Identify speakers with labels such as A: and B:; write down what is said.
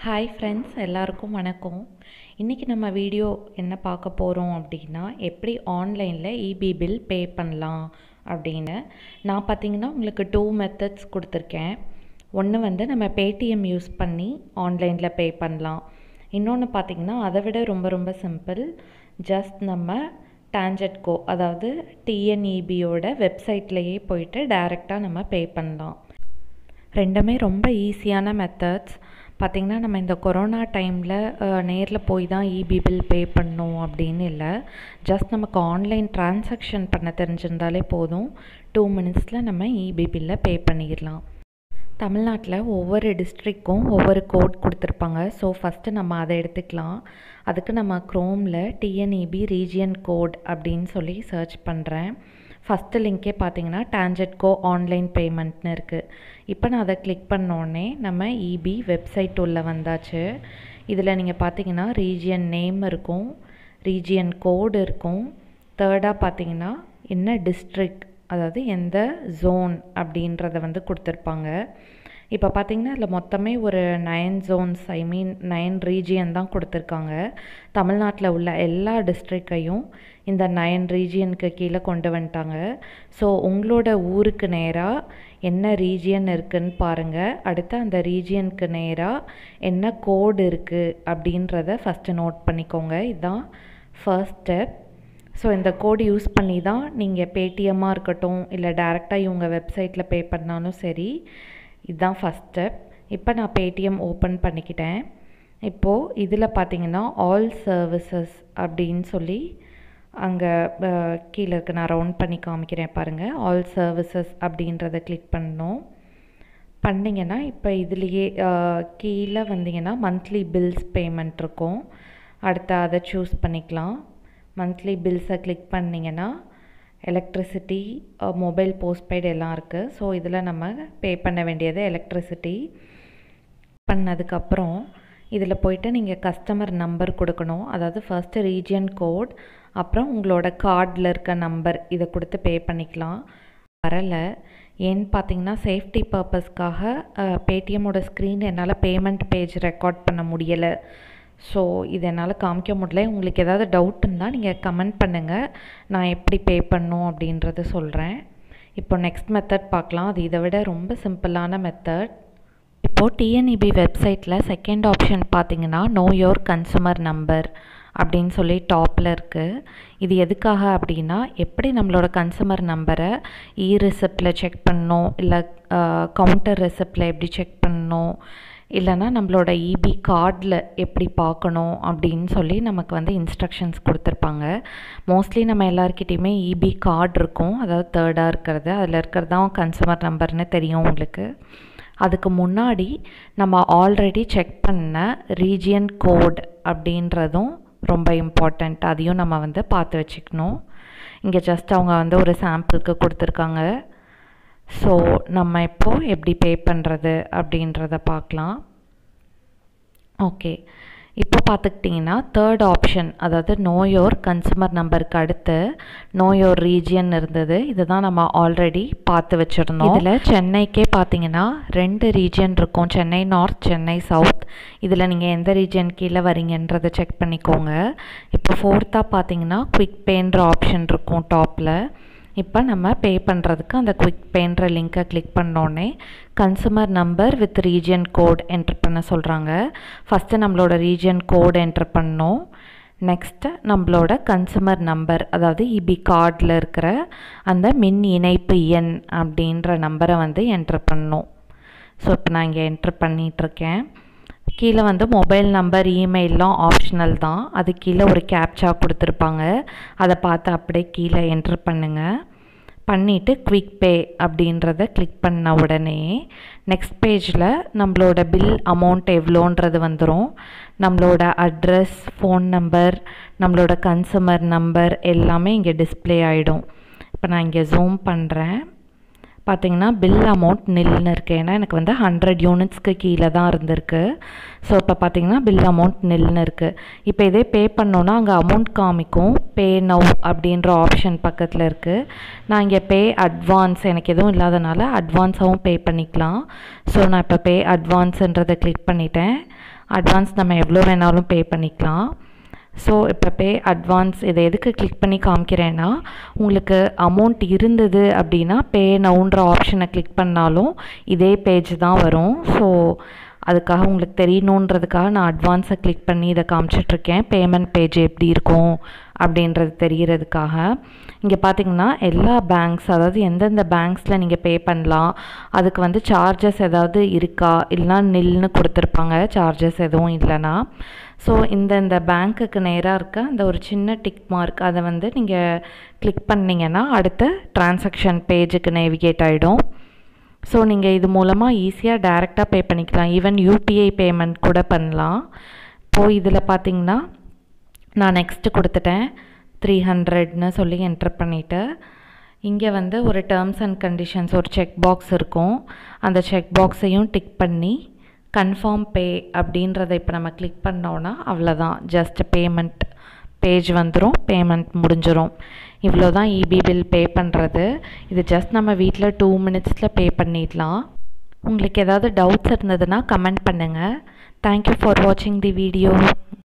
A: hi friends எல்லாருக்கும் வணக்கம் இன்றைக்கி நம்ம வீடியோ என்ன பார்க்க போகிறோம் அப்படின்னா எப்படி ஆன்லைனில் இபி பில் பே பண்ணலாம் அப்படின்னு நான் பார்த்தீங்கன்னா உங்களுக்கு டூ மெத்தட்ஸ் கொடுத்துருக்கேன் ஒன்று வந்து நம்ம பேடிஎம் யூஸ் பண்ணி ஆன்லைனில் பே பண்ணலாம் இன்னொன்று பார்த்தீங்கன்னா அதை விட ரொம்ப ரொம்ப சிம்பிள் ஜஸ்ட் நம்ம டான்ஜெட்கோ அதாவது டிஎன்இபியோட வெப்சைட்லேயே போயிட்டு டைரெக்டாக நம்ம பே பண்ணலாம் ரெண்டுமே ரொம்ப ஈஸியான மெத்தட்ஸ் பார்த்திங்கன்னா நம்ம இந்த கொரோனா டைமில் நேரில் போய் தான் இபி பில் பே பண்ணணும் அப்படின்னு இல்லை ஜஸ்ட் நமக்கு ஆன்லைன் டிரான்சாக்ஷன் பண்ண தெரிஞ்சிருந்தாலே போதும் டூ மினிட்ஸில் நம்ம இபி பில்லை பே பண்ணிடலாம் தமிழ்நாட்டில் ஒவ்வொரு டிஸ்ட்ரிக்க்கும் ஒவ்வொரு கோட் கொடுத்துருப்பாங்க ஸோ ஃபஸ்ட்டு நம்ம அதை எடுத்துக்கலாம் அதுக்கு நம்ம க்ரோமில் டிஎன்இபி ரீஜியன் கோட் அப்படின்னு சொல்லி சர்ச் பண்ணுறேன் ஃபஸ்ட்டு லிங்க்கே பார்த்தீங்கன்னா டான்ஜெட்கோ ஆன்லைன் பேமெண்ட்னு இருக்குது இப்போ நான் அதை கிளிக் பண்ணோடனே நம்ம இபி வெப்சைட் உள்ள வந்தாச்சு இதில் நீங்கள் பார்த்தீங்கன்னா ரீஜியன் நேம் இருக்கும் ரீஜியன் கோடு இருக்கும் தேர்டாக பார்த்தீங்கன்னா என்ன டிஸ்ட்ரிக் அதாவது எந்த ஜோன் அப்படின்றத வந்து கொடுத்துருப்பாங்க இப்போ பார்த்தீங்கன்னா இதில் மொத்தமே ஒரு nine zones I mean nine region தான் கொடுத்துருக்காங்க தமிழ்நாட்டில் உள்ள எல்லா டிஸ்ட்ரிக்கையும் இந்த நயன் ரீஜியனுக்கு கீழே கொண்டு வந்துட்டாங்க ஸோ உங்களோட ஊருக்கு நேராக என்ன ரீஜியன் இருக்குன்னு பாருங்கள் அடுத்து அந்த ரீஜியனுக்கு நேராக என்ன கோடு இருக்குது அப்படின்றத ஃபஸ்ட்டு நோட் பண்ணிக்கோங்க இதுதான் ஃபர்ஸ்ட் ஸ்டெப் ஸோ இந்த கோடு யூஸ் பண்ணி தான் நீங்கள் பேடிஎம்மாக இருக்கட்டும் இல்லை டேரெக்டாக இவங்க வெப்சைட்டில் பே பண்ணாலும் சரி இதுதான் ஃபஸ்ட் ஸ்டெப் இப்போ நான் பேடிஎம் ஓப்பன் பண்ணிக்கிட்டேன் இப்போது இதில் பார்த்தீங்கன்னா ஆல் சர்வீசஸ் அப்படின்னு சொல்லி அங்கே கீழே இருக்கு நான் ரவுண்ட் பண்ணி காமிக்கிறேன் பாருங்கள் ஆல் சர்வீசஸ் அப்படின்றத கிளிக் பண்ணணும் பண்ணிங்கன்னா இப்போ இதுலேயே கீழே வந்தீங்கன்னா மந்த்லி பில்ஸ் பேமெண்ட் இருக்கும் அடுத்து அதை சூஸ் பண்ணிக்கலாம் மந்த்லி பில்ஸை கிளிக் பண்ணிங்கன்னா எலக்ட்ரிசிட்டி மொபைல் போஸ்ட்பெய்டு எல்லாம் இருக்குது ஸோ இதில் நம்ம பே பண்ண வேண்டியது எலக்ட்ரிசிட்டி பண்ணதுக்கப்புறம் இதில் போயிட்டு நீங்கள் கஸ்டமர் நம்பர் கொடுக்கணும் அதாவது ஃபஸ்ட்டு ரீஜியன் கோட் அப்புறம் உங்களோட கார்டில் இருக்க நம்பர் இதை கொடுத்து பே பண்ணிக்கலாம் வரலை ஏன்னு பார்த்தீங்கன்னா சேஃப்டி பர்பஸ்க்காக பேடிஎம்மோட ஸ்க்ரீன் என்னால் பேமெண்ட் பேஜ் ரெக்கார்ட் பண்ண முடியலை ஸோ இது என்னால் காமிக்க முடியல உங்களுக்கு ஏதாவது டவுட் இருந்தால் நீங்கள் கமெண்ட் பண்ணுங்கள் நான் எப்படி பே பண்ணும் அப்படின்றத சொல்கிறேன் இப்போ நெக்ஸ்ட் மெத்தட் பார்க்கலாம் அது இதை விட ரொம்ப சிம்பிளான மெத்தட் இப்போது டிஎன்இபி வெப்சைட்டில் செகண்ட் ஆப்ஷன் பார்த்தீங்கன்னா நோ யோர் கன்சூமர் நம்பர் அப்படின்னு சொல்லி டாப்பில் இருக்குது இது எதுக்காக அப்படின்னா எப்படி நம்மளோட கன்சூமர் நம்பரை இ ரிசிப்டில் செக் பண்ணணும் இல்லை கவுண்டர் ரிசிப்டில் எப்படி செக் பண்ணணும் இல்லைனா நம்மளோட இபி கார்டில் எப்படி பார்க்கணும் அப்படின்னு சொல்லி நமக்கு வந்து இன்ஸ்ட்ரக்ஷன்ஸ் கொடுத்துருப்பாங்க மோஸ்ட்லி நம்ம எல்லாருக்கிட்டேயுமே இபி கார்டு இருக்கும் அதாவது தேர்டாக இருக்கிறது அதில் இருக்கிறது தான் கன்சூமர் நம்பர்னு தெரியும் உங்களுக்கு அதுக்கு முன்னாடி நம்ம ஆல்ரெடி செக் பண்ண ரீஜியன் கோட் அப்படின்றதும் ரொம்ப இம்பார்ட்டண்ட் அதையும் நம்ம வந்து பார்த்து வச்சுக்கணும் இங்கே ஜஸ்ட் அவங்க வந்து ஒரு சாம்பிளுக்கு கொடுத்துருக்காங்க ஸோ நம்ம இப்போது எப்படி பே பண்ணுறது அப்படின்றத பார்க்கலாம் ஓகே இப்போ பார்த்துக்கிட்டிங்கன்னா தேர்ட் ஆப்ஷன் அதாவது நோயோர் கன்சூமர் நம்பருக்கு அடுத்து நோயோர் ரீஜியன் இருந்தது இதுதான் நம்ம ஆல்ரெடி பார்த்து வச்சுருந்தோம் இதில் சென்னைக்கே பார்த்தீங்கன்னா ரெண்டு ரீஜியன் இருக்கும் சென்னை நார்த் சென்னை சவுத் இதில் நீங்கள் எந்த ரீஜியன் கீழே வரீங்கன்றதை செக் பண்ணிக்கோங்க இப்போ ஃபோர்த்தாக பார்த்தீங்கன்னா குவிக் பேன்ற ஆப்ஷன் இருக்கும் டாப்பில் இப்போ நம்ம பே பண்ணுறதுக்கு அந்த குவிக் பேன்ற லிங்க்கை கிளிக் பண்ணோடனே consumer number with region code enter பண்ண சொல்கிறாங்க ஃபஸ்ட்டு நம்மளோட ரீஜியன் கோட் என்ட்ரு பண்ணோம் நெக்ஸ்ட்டு நம்மளோட கன்சூமர் நம்பர் அதாவது இபி கார்டில் இருக்கிற அந்த மின் இணைப்பு எண் அப்படின்ற நம்பரை வந்து என்ட்ரு பண்ணோம் ஸோ இப்போ நான் இங்கே என்ட்ரு பண்ணிகிட்ருக்கேன் கீழே வந்து மொபைல் நம்பர் இமெயிலாம் ஆப்ஷனல் தான் அது கீழே ஒரு கேப்சா கொடுத்துருப்பாங்க அதை பார்த்து அப்படியே கீழே என்ட்ரு பண்ணுங்கள் பண்ணிவிட்டு குவிக் பே அப்படின்றத கிளிக் பண்ண உடனே நெக்ஸ்ட் பேஜில் நம்மளோட பில் அமௌண்ட் எவ்வளோன்றது வந்துடும் நம்மளோட அட்ரஸ் ஃபோன் நம்பர் நம்மளோட கன்சூமர் நம்பர் எல்லாமே இங்கே டிஸ்பிளே ஆகிடும் இப்போ நான் இங்கே ஜூம் பண்ணுறேன் பார்த்தீங்கன்னா பில் அமௌண்ட் நில்னு இருக்குது ஏன்னா எனக்கு வந்து ஹண்ட்ரட் யூனிட்ஸ்க்கு கீழே தான் இருந்திருக்கு ஸோ இப்போ பார்த்தீங்கன்னா பில் அமௌண்ட் நில்னு இருக்குது இப்போ இதே பே பண்ணோன்னா அங்கே அமௌண்ட் காமிக்கும் பே நவ் அப்படின்ற ஆப்ஷன் பக்கத்தில் இருக்குது நான் இங்கே பே அட்வான்ஸ் எனக்கு எதுவும் இல்லாதனால அட்வான்ஸாகவும் பே பண்ணிக்கலாம் ஸோ நான் இப்போ பே அட்வான்ஸுன்றதை கிளிக் பண்ணிட்டேன் அட்வான்ஸ் நம்ம எவ்வளோ வேணாலும் பே பண்ணிக்கலாம் ஸோ இப்போ பே அட்வான்ஸ் இதை எதுக்கு கிளிக் பண்ணி காமிக்கிறேன்னா உங்களுக்கு அமௌண்ட் இருந்தது அப்படின்னா பே நவுன்ற ஆப்ஷனை கிளிக் பண்ணாலும் இதே பேஜ் தான் வரும் ஸோ அதுக்காக உங்களுக்கு தெரியணுன்றதுக்காக நான் அட்வான்ஸை கிளிக் பண்ணி இதை காமிச்சிட்ருக்கேன் பேமெண்ட் பேஜ் எப்படி இருக்கும் அப்படின்றது தெரியறதுக்காக இங்கே பார்த்தீங்கன்னா எல்லா பேங்க்ஸ் அதாவது எந்தெந்த பேங்க்ஸில் நீங்கள் பே பண்ணலாம் அதுக்கு வந்து சார்ஜஸ் ஏதாவது இருக்கா இல்லைனா நில்னு கொடுத்துருப்பாங்க சார்ஜஸ் எதுவும் இல்லைனா ஸோ இந்த இந்த பேங்க்குக்கு நேராக இருக்க அந்த ஒரு சின்ன டிக் மார்க் அதை வந்து நீங்கள் கிளிக் பண்ணிங்கன்னா அடுத்த டிரான்சாக்ஷன் பேஜுக்கு நேவிகேட் ஆகிடும் ஸோ நீங்கள் இது மூலமாக ஈஸியாக டைரெக்டாக பே பண்ணிக்கலாம் ஈவன் யூபிஐ பேமெண்ட் கூட பண்ணலாம் இப்போது இதில் பார்த்தீங்கன்னா நான் நெக்ஸ்ட்டு கொடுத்துட்டேன் த்ரீ ஹண்ட்ரட்னு சொல்லி என்ட்ரு பண்ணிவிட்டு இங்கே வந்து ஒரு டேர்ம்ஸ் அண்ட் கண்டிஷன்ஸ் ஒரு செக் பாக்ஸ் இருக்கும் அந்த செக் பாக்ஸையும் டிக் பண்ணி கன்ஃபார்ம் பே அப்படின்றத இப்போ நம்ம கிளிக் பண்ணோன்னா அவ்வளோதான் ஜஸ்ட் பேமெண்ட் பேஜ் வந்துடும் பேமெண்ட் முடிஞ்சிடும் இவ்வளோ தான் இபி பில் பே பண்ணுறது இது ஜஸ்ட் நம்ம வீட்டில் டூ மினிட்ஸில் பே பண்ணிடலாம் உங்களுக்கு ஏதாவது டவுட்ஸ் இருந்ததுன்னா கமெண்ட் பண்ணுங்கள் தேங்க்யூ ஃபார் வாட்சிங் தி வீடியோ